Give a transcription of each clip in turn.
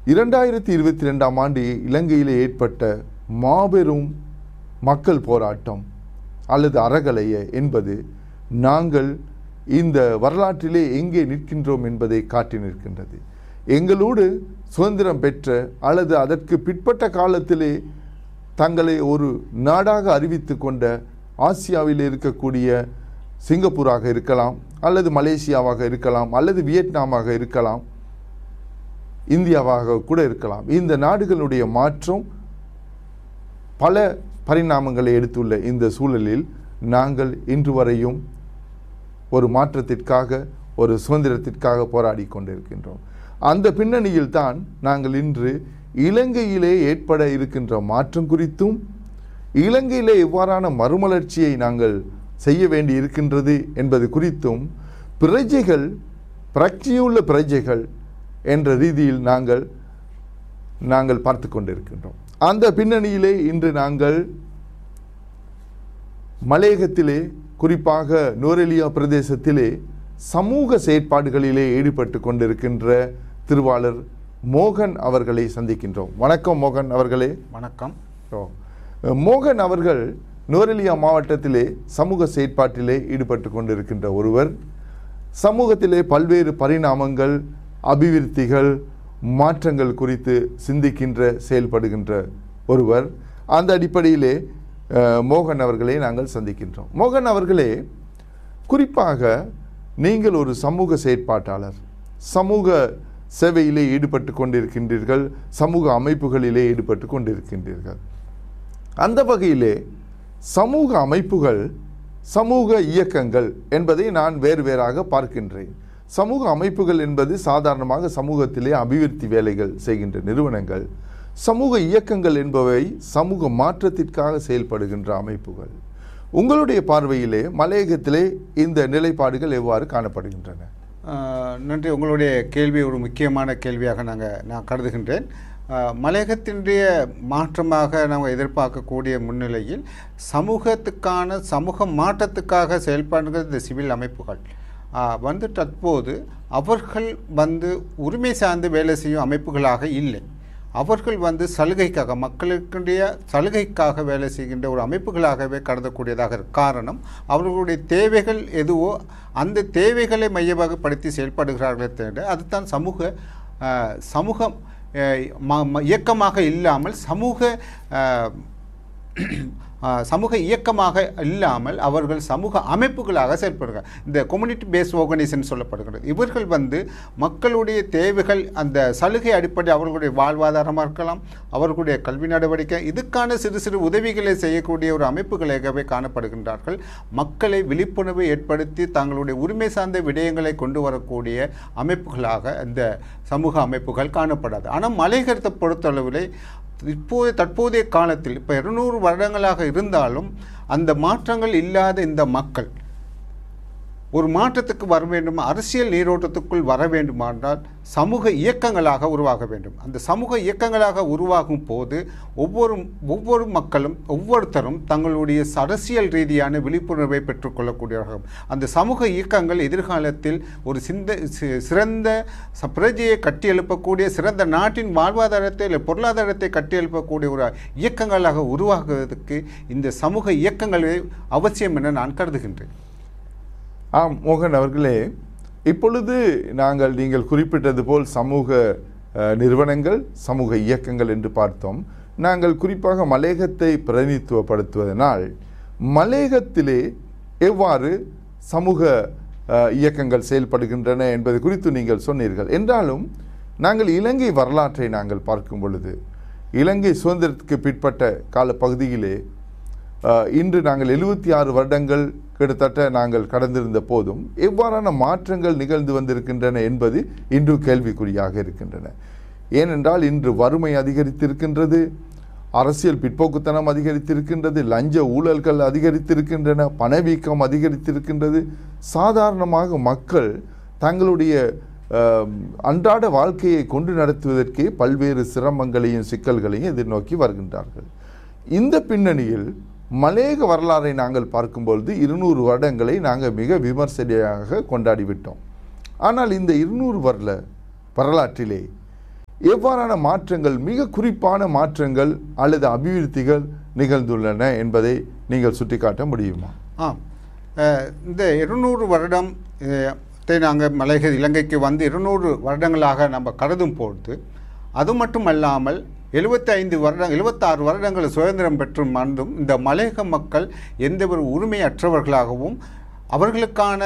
இரண்டாயிரத்தி இருபத்தி ரெண்டாம் ஆண்டு இலங்கையிலே ஏற்பட்ட மாபெரும் மக்கள் போராட்டம் அல்லது அறகலைய என்பது நாங்கள் இந்த வரலாற்றிலே எங்கே நிற்கின்றோம் என்பதை காட்டி நிற்கின்றது எங்களோடு சுதந்திரம் பெற்ற அல்லது அதற்கு பிற்பட்ட காலத்திலே தங்களை ஒரு நாடாக அறிவித்து கொண்ட ஆசியாவில் இருக்கக்கூடிய சிங்கப்பூராக இருக்கலாம் அல்லது மலேசியாவாக இருக்கலாம் அல்லது வியட்நாமாக இருக்கலாம் இந்தியாவாக கூட இருக்கலாம் இந்த நாடுகளுடைய மாற்றம் பல பரிணாமங்களை எடுத்துள்ள இந்த சூழலில் நாங்கள் இன்று வரையும் ஒரு மாற்றத்திற்காக ஒரு சுதந்திரத்திற்காக போராடி கொண்டிருக்கின்றோம் அந்த பின்னணியில் தான் நாங்கள் இன்று இலங்கையிலே ஏற்பட இருக்கின்ற மாற்றம் குறித்தும் இலங்கையிலே எவ்வாறான மறுமலர்ச்சியை நாங்கள் செய்ய வேண்டி இருக்கின்றது என்பது குறித்தும் பிரஜைகள் பிரக்தியுள்ள பிரஜைகள் என்ற ரீதியில் நாங்கள் நாங்கள் பார்த்து கொண்டிருக்கின்றோம் அந்த பின்னணியிலே இன்று நாங்கள் மலையகத்திலே குறிப்பாக நூரெலியா பிரதேசத்திலே சமூக செயற்பாடுகளிலே ஈடுபட்டு கொண்டிருக்கின்ற திருவாளர் மோகன் அவர்களை சந்திக்கின்றோம் வணக்கம் மோகன் அவர்களே வணக்கம் ஓ. மோகன் அவர்கள் நுவரெலியா மாவட்டத்திலே சமூக செயற்பாட்டிலே ஈடுபட்டு கொண்டிருக்கின்ற ஒருவர் சமூகத்திலே பல்வேறு பரிணாமங்கள் அபிவிருத்திகள் மாற்றங்கள் குறித்து சிந்திக்கின்ற செயல்படுகின்ற ஒருவர் அந்த அடிப்படையிலே அஹ், மோகன் அவர்களை நாங்கள் சந்திக்கின்றோம் மோகன் அவர்களே குறிப்பாக நீங்கள் ஒரு சமூக செயற்பாட்டாளர் சமூக சேவையிலே ஈடுபட்டு கொண்டிருக்கின்றீர்கள் சமூக அமைப்புகளிலே ஈடுபட்டு கொண்டிருக்கின்றீர்கள் அந்த வகையிலே சமூக அமைப்புகள் சமூக இயக்கங்கள் என்பதை நான் வேறு வேறாக பார்க்கின்றேன் சமூக அமைப்புகள் என்பது சாதாரணமாக சமூகத்திலே அபிவிருத்தி வேலைகள் செய்கின்ற நிறுவனங்கள் சமூக இயக்கங்கள் என்பவை சமூக மாற்றத்திற்காக செயல்படுகின்ற அமைப்புகள் உங்களுடைய பார்வையிலே மலையகத்திலே இந்த நிலைப்பாடுகள் எவ்வாறு காணப்படுகின்றன அஹ், நன்றி உங்களுடைய கேள்வி ஒரு முக்கியமான கேள்வியாக நாங்கள் நான் கருதுகின்றேன் அஹ், மலையகத்தினுடைய மாற்றமாக நாம் எதிர்பார்க்கக்கூடிய முன்னிலையில் சமூகத்துக்கான சமூக மாற்றத்துக்காக செயல்படுகிற இந்த சிவில் அமைப்புகள் அஹ், வந்து தற்போது அவர்கள் வந்து உரிமை சார்ந்து வேலை செய்யும் அமைப்புகளாக இல்லை அவர்கள் வந்து சலுகைக்காக மக்களுக்குடைய சலுகைக்காக வேலை செய்கின்ற ஒரு அமைப்புகளாகவே கருதக்கூடியதாக இருக்கு காரணம் அவர்களுடைய தேவைகள் எதுவோ அந்த தேவைகளை மையமாகப்படுத்தி செயல்படுகிறார்களே தவிர அதுதான் சமூக அஹ், சமூகம் அஹ், ம- ம- இயக்கமாக இல்லாமல் சமூக அஹ், ஆஹ் சமூக இயக்கமாக இல்லாமல் அவர்கள் சமூக அமைப்புகளாக செயல்படுகிறார் இந்த கம்யூனிட்டி பேஸ் ஆர்கனைசேஷன் சொல்லப்படுகிறது இவர்கள் வந்து மக்களுடைய தேவைகள் அந்த சலுகை அடிப்படை அவர்களுடைய வாழ்வாதாரமாக இருக்கலாம் அவர்களுடைய கல்வி நடவடிக்கை இதுக்கான சிறு சிறு உதவிகளை செய்யக்கூடிய ஒரு அமைப்புகளாகவே காணப்படுகின்றார்கள் மக்களை விழிப்புணர்வை ஏற்படுத்தி தங்களுடைய உரிமை சார்ந்த விடயங்களை கொண்டு வரக்கூடிய அமைப்புகளாக இந்த சமூக அமைப்புகள் காணப்படாது ஆனால் மலைகரத்தை பொறுத்தளவிலே இப்போது தற்போதைய காலத்தில் இப்போ இருநூறு வருடங்களாக இருந்தாலும் அந்த மாற்றங்கள் இல்லாத இந்த மக்கள் ஒரு மாற்றத்துக்கு வர வேண்டும் அரசியல் நீரோட்டத்துக்குள் வர வேண்டுமானால் சமூக இயக்கங்களாக உருவாக வேண்டும் அந்த சமூக இயக்கங்களாக உருவாகும் போது ஒவ்வொரு ஒவ்வொரு மக்களும் ஒவ்வொருத்தரும் தங்களுடைய அரசியல் ரீதியான விழிப்புணர்வை பெற்றுக்கொள்ளக்கூடியவர்கள் அந்த சமூக இயக்கங்கள் எதிர்காலத்தில் ஒரு சிந்த சி- சிறந்த ச- பிரஜையை கட்டியெழுப்பக்கூடிய சிறந்த நாட்டின் வாழ்வாதாரத்தை இல்லை பொருளாதாரத்தை கட்டியெழுப்பக்கூடிய ஒரு இயக்கங்களாக உருவாகுவதற்கு இந்த சமூக இயக்கங்களே அவசியம் என நான் கருதுகின்றேன் ஆம் மோகன் அவர்களே இப்பொழுது நாங்கள் நீங்கள் குறிப்பிட்டது போல் சமூக அஹ், நிறுவனங்கள் சமூக இயக்கங்கள் என்று பார்த்தோம் நாங்கள் குறிப்பாக மலேகத்தை பிரதிநிதித்துவப்படுத்துவதனால் மலேகத்திலே எவ்வாறு சமூக அஹ், இயக்கங்கள் செயல்படுகின்றன என்பது குறித்து நீங்கள் சொன்னீர்கள் என்றாலும் நாங்கள் இலங்கை வரலாற்றை நாங்கள் பார்க்கும் பொழுது இலங்கை சுதந்திரத்துக்கு பிற்பட்ட காலப்பகுதியிலே அஹ், இன்று நாங்கள் எழுபத்தி ஆறு வருடங்கள் கிட்டத்தட்ட நாங்கள் கடந்திருந்த போதும் எவ்வாறான மாற்றங்கள் நிகழ்ந்து வந்திருக்கின்றன என்பது இன்று கேள்விக்குறியாக இருக்கின்றன ஏனென்றால் இன்று வறுமை அதிகரித்திருக்கின்றது அரசியல் பிற்போக்குத்தனம் அதிகரித்திருக்கின்றது லஞ்ச ஊழல்கள் அதிகரித்திருக்கின்றன பணவீக்கம் அதிகரித்திருக்கின்றது சாதாரணமாக மக்கள் தங்களுடைய அஹ், அன்றாட வாழ்க்கையை கொண்டு நடத்துவதற்கே பல்வேறு சிரமங்களையும் சிக்கல்களையும் எதிர்நோக்கி வருகின்றார்கள் இந்த பின்னணியில் மலேக வரலாறை நாங்கள் பார்க்கும்பொழுது இருநூறு வருடங்களை நாங்கள் மிக விமர்சனையாக கொண்டாடிவிட்டோம் ஆனால் இந்த இருநூறு வருட வரலாற்றிலே எவ்வாறான மாற்றங்கள் மிக குறிப்பான மாற்றங்கள் அல்லது அபிவிருத்திகள் நிகழ்ந்துள்ளன என்பதை நீங்கள் சுட்டிக்காட்ட முடியுமா ஆம் அஹ், இந்த இருநூறு வருடம் நாங்கள் மலைக இலங்கைக்கு வந்து இருநூறு வருடங்களாக நம்ம கருதும் பொழுது அது மட்டுமல்லாமல் எழுபத்தைந்து வருடம் எழுபத்தாறு வருடங்கள் சுதந்திரம் பெற்று மறந்தும் இந்த மலையக மக்கள் எந்த ஒரு உரிமையற்றவர்களாகவும் அவர்களுக்கான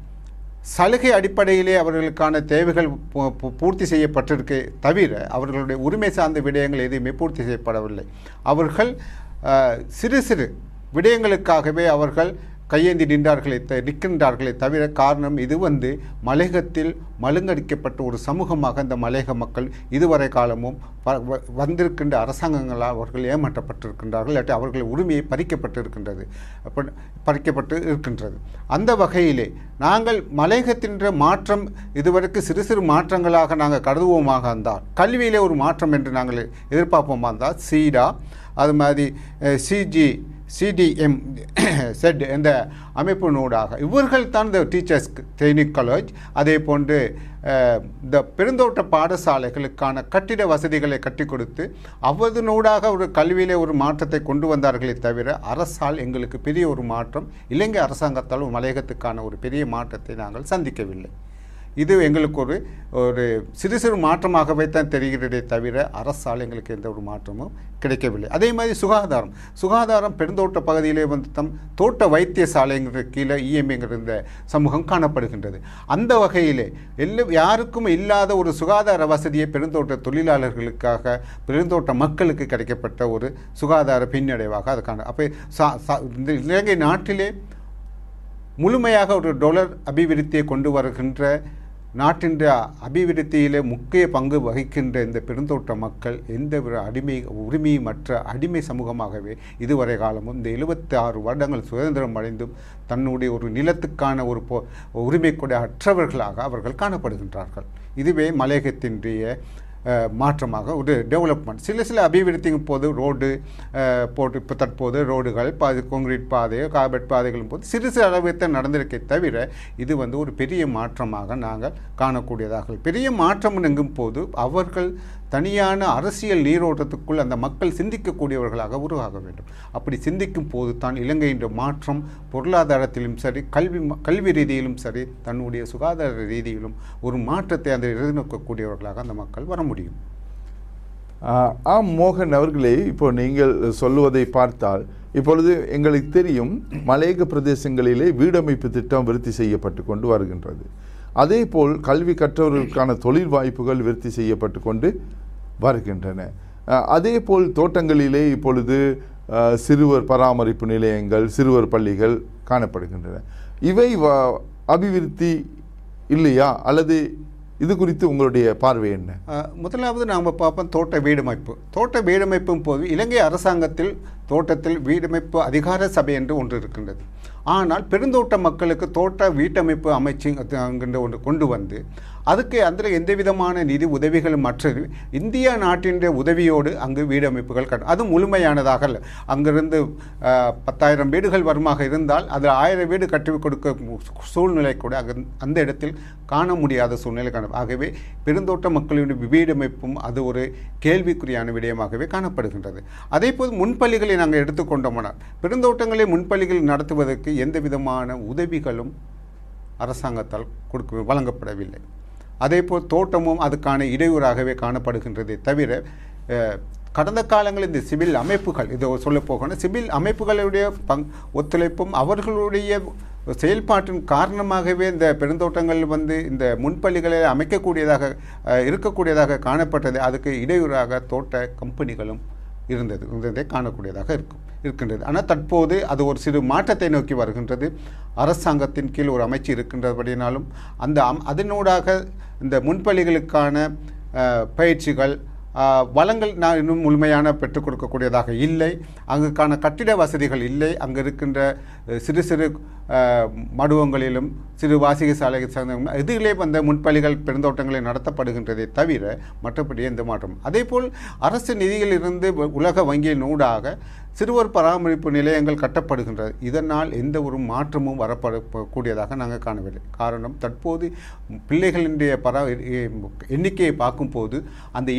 சலுகை அடிப்படையிலே அவர்களுக்கான தேவைகள் பூ- பூ- பூர்த்தி செய்யப்பட்டிருக்கே தவிர அவர்களுடைய உரிமை சார்ந்த விடயங்கள் எதுவுமே பூர்த்தி செய்யப்படவில்லை அவர்கள் அஹ், சிறு சிறு விடயங்களுக்காகவே அவர்கள் கையேந்தி நின்றார்களே த நிற்கின்றார்களே தவிர காரணம் இது வந்து மலையகத்தில் மழுங்கடிக்கப்பட்ட ஒரு சமூகமாக இந்த மலையக மக்கள் இதுவரை காலமும் வ- வ- வந்திருக்கின்ற அரசாங்கங்களால் அவர்கள் ஏமாற்றப்பட்டிருக்கின்றார்கள் இல்லாட்டி அவர்கள் உரிமையை பறிக்கப்பட்டிருக்கின்றது அப்ப பறிக்கப்பட்டு இருக்கின்றது அந்த வகையிலே நாங்கள் மலையகத்தின்ற மாற்றம் இதுவரைக்கு சிறு சிறு மாற்றங்களாக நாங்கள் கருதுவோமாக இருந்தால் கல்வியிலே ஒரு மாற்றம் என்று நாங்கள் எதிர்பார்ப்போமா இருந்தால் சீடா அது மாதிரி சிஜி சிடிஎம் செட் என்ற அமைப்பினூடாக இவர்கள் தான் இந்த டீச்சர்ஸ் ட்ரைனிங் காலேஜ் அதே போன்று அஹ், இந்த பெருந்தோட்ட பாடசாலைகளுக்கான கட்டிட வசதிகளை கட்டி கொடுத்து அவதனூடாக ஒரு கல்வியிலே ஒரு மாற்றத்தை கொண்டு வந்தார்களே தவிர அரசால் எங்களுக்கு பெரிய ஒரு மாற்றம் இலங்கை அரசாங்கத்தால் ஒரு மலையகத்துக்கான ஒரு பெரிய மாற்றத்தை நாங்கள் சந்திக்கவில்லை இது எங்களுக்கு ஒரு ஒரு சிறு சிறு மாற்றமாகவே தான் தெரிகிறதே தவிர அரசால் எங்களுக்கு எந்த ஒரு மாற்றமும் கிடைக்கவில்லை அதே மாதிரி சுகாதாரம் சுகாதாரம் பெருந்தோட்ட பகுதியிலே வந்து தம் தோட்ட வைத்தியசாலைங்கிற கீழே இஎம்ஐங்கிற இந்த சமூகம் காணப்படுகின்றது அந்த வகையிலே எல்லா யாருக்கும் இல்லாத ஒரு சுகாதார வசதியை பெருந்தோட்ட தொழிலாளர்களுக்காக பெருந்தோட்ட மக்களுக்கு கிடைக்கப்பட்ட ஒரு சுகாதார பின்னடைவாக அது காண அப்போ சா- சா- இந்த இலங்கை நாட்டிலே முழுமையாக ஒரு டொலர் அபிவிருத்தியை கொண்டு வருகின்ற நாட்டின் அபிவிருத்தியிலே முக்கிய பங்கு வகிக்கின்ற இந்த பெருந்தோட்ட மக்கள் எந்த ஒரு அடிமை உரிமையமற்ற அடிமை சமூகமாகவே இதுவரை காலமும் இந்த 76 ஆறு வருடங்கள் சுதந்திரம் அடைந்தும் தன்னுடைய ஒரு நிலத்துக்கான ஒரு பொ உரிமை கூட அற்றவர்களாக அவர்கள் காணப்படுகின்றார்கள் இதுவே மலையகத்தினுடைய அஹ், மாற்றமாக ஒரு டெவலப்மெண்ட் சில சில அபிவிருத்திக்கும் போது ரோடு அஹ், போட்டு இப்போ தற்போது ரோடுகள் பாதி கான்கிரீட் பாதை கார்பெட் பாதைகளும் போது சிறு சிறு அளவுக்கு நடந்திருக்கே தவிர இது வந்து ஒரு பெரிய மாற்றமாக நாங்கள் காணக்கூடியதாக பெரிய மாற்றம் எங்கும் போது அவர்கள் தனியான அரசியல் நீரோட்டத்துக்குள் அந்த மக்கள் சிந்திக்கக்கூடியவர்களாக உருவாக வேண்டும் அப்படி சிந்திக்கும் போது தான் இலங்கையின் மாற்றம் பொருளாதாரத்திலும் சரி கல்வி ம- கல்வி ரீதியிலும் சரி தன்னுடைய சுகாதார ரீதியிலும் ஒரு மாற்றத்தை அந்த எதிர்நோக்கக்கூடியவர்களாக அந்த மக்கள் வர முடியும் ஆஹ், ஆம் மோகன் அவர்களே இப்போ நீங்கள் சொல்லுவதை பார்த்தால் இப்பொழுது எங்களுக்கு தெரியும் மலையக பிரதேசங்களிலே வீடமைப்பு திட்டம் விருத்தி செய்யப்பட்டு கொண்டு வருகின்றது அதேபோல் கல்வி கற்றவர்களுக்கான தொழில் வாய்ப்புகள் விருத்தி செய்யப்பட்டு கொண்டு வருகின்றன ஆஹ், அதேபோல் தோட்டங்களிலே இப்பொழுது ஆஹ், சிறுவர் பராமரிப்பு நிலையங்கள் சிறுவர் பள்ளிகள் காணப்படுகின்றன இவை வ- அபிவிருத்தி இல்லையா அல்லது இது குறித்து உங்களுடைய பார்வை என்ன அஹ், முதலாவது நாம் பார்ப்போம் தோட்ட வீடமைப்பு தோட்ட வீடமைப்பும் போது இலங்கை அரசாங்கத்தில் தோட்டத்தில் வீடமைப்பு அதிகார சபை என்று ஒன்று இருக்கின்றது ஆனால் பெருந்தோட்ட மக்களுக்கு தோட்ட வீட்டமைப்பு அமைச்சு என்கின்ற ஒன்று கொண்டு வந்து அதுக்கு அதில் எந்த விதமான நிதி உதவிகளும் மற்றது இந்தியா நாட்டின் உதவியோடு அங்கு வீடமைப்புகள் கட்ட அது முழுமையானதாக அல்ல அங்கிருந்து அஹ், பத்தாயிரம் வீடுகள் வருமாக இருந்தால் அதில் ஆயிரம் வீடு கட்டி கொடுக்க சூழ்நிலை கூட அங்கு அந்த இடத்தில் காண முடியாத சூழ்நிலை காண ஆகவே பெருந்தோட்ட மக்களுடைய வீடமைப்பும் அது ஒரு கேள்விக்குறியான விடயமாகவே காணப்படுகின்றது அதே போது முன்பள்ளிகளை நாங்கள் எடுத்துக்கொண்டோமானால் பெருந்தோட்டங்களை முன்பள்ளிகள் நடத்துவதற்கு எந்த விதமான உதவிகளும் அரசாங்கத்தால் கொடுக்க வழங்கப்படவில்லை அதேபோல் தோட்டமும் அதுக்கான இடையூறாகவே காணப்படுகின்றதே தவிர அஹ், கடந்த காலங்களில் இந்த சிவில் அமைப்புகள் இதை சொல்ல போகணும் சிவில் அமைப்புகளுடைய பங் ஒத்துழைப்பும் அவர்களுடைய செயல்பாட்டின் காரணமாகவே இந்த பெருந்தோட்டங்கள் வந்து இந்த முன்பள்ளிகளை அமைக்கக்கூடியதாக அஹ், இருக்கக்கூடியதாக காணப்பட்டது அதுக்கு இடையூறாக தோட்ட கம்பெனிகளும் இருந்தது இருந்ததை காணக்கூடியதாக இருக்கும் இருக்கின்றது ஆனால் தற்போது அது ஒரு சிறு மாற்றத்தை நோக்கி வருகின்றது அரசாங்கத்தின் கீழ் ஒரு அமைச்சு இருக்கின்றபடினாலும் அந்த அம் அதனூடாக இந்த முன்பள்ளிகளுக்கான அஹ், பயிற்சிகள் அஹ், வளங்கள் நான் இன்னும் முழுமையான பெற்றுக் கொடுக்கக்கூடியதாக இல்லை அங்குக்கான கட்டிட வசதிகள் இல்லை அங்கு இருக்கின்ற அஹ், சிறு சிறு அஹ், மடுவங்களிலும் சிறு வாசிக சாலை சார்ந்த இதிலே வந்த முன்பள்ளிகள் பெருந்தோட்டங்களில் நடத்தப்படுகின்றதே தவிர மற்றபடி எந்த மாற்றம் அதேபோல் அரசு நிதியிலிருந்து வ- உலக வங்கியின் ஊடாக சிறுவர் பராமரிப்பு நிலையங்கள் கட்டப்படுகின்றது இதனால் எந்த ஒரு மாற்றமும் வரப்பட ப- கூடியதாக நாங்கள் காணவில்லை காரணம் தற்போது பிள்ளைகளினுடைய பரா எண்ணிக்கையை பார்க்கும்போது அந்த